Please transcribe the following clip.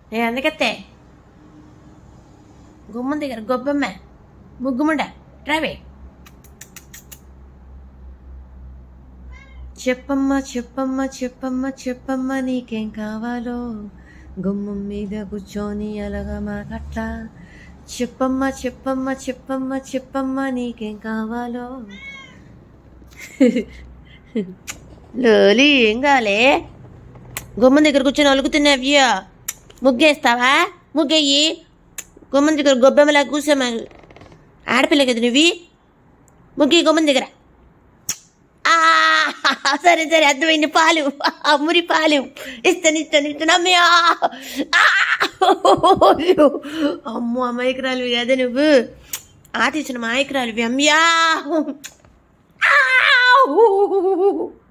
నేను అందుకెత్తే గుమ్మం దగ్గర గొబ్బమ్మ ముగ్గుముండ రావే చెప్పమ్మ చెప్పమ్మ చెప్పమ్మ చెప్పమ్మ నీకేం కావాలో గుమ్మం మీద కూర్చొని అలాగా మాట్లా చెప్పమ్మ చెప్పమ్మ చెప్పమ్మ చెప్పమ్మ నీకేం కావాలో లోలి ఏం కాలే గుమ్మం దగ్గర కూర్చొని అలుగుతున్నావ్యా ముగ్గేస్తావా ముగ్గేయి గుమ్మం దగ్గర గొబ్బెమ్మలా కూర్చోమా ఆడపిల్ల కదా నువ్వు ముగ్గి గుమ్మం దగ్గర ఆ, సరే సరే అర్థమైంది పాలు మురి పాలు ఇస్తాను ఇస్తాను ఇస్తాను అమ్మయ్యా ఆ, అయ్యో. అమ్మో అమాయకురాలు కదా నువ్వు ఆ తీసిన మాయకురాలు అమ్మయ్యా ఆ,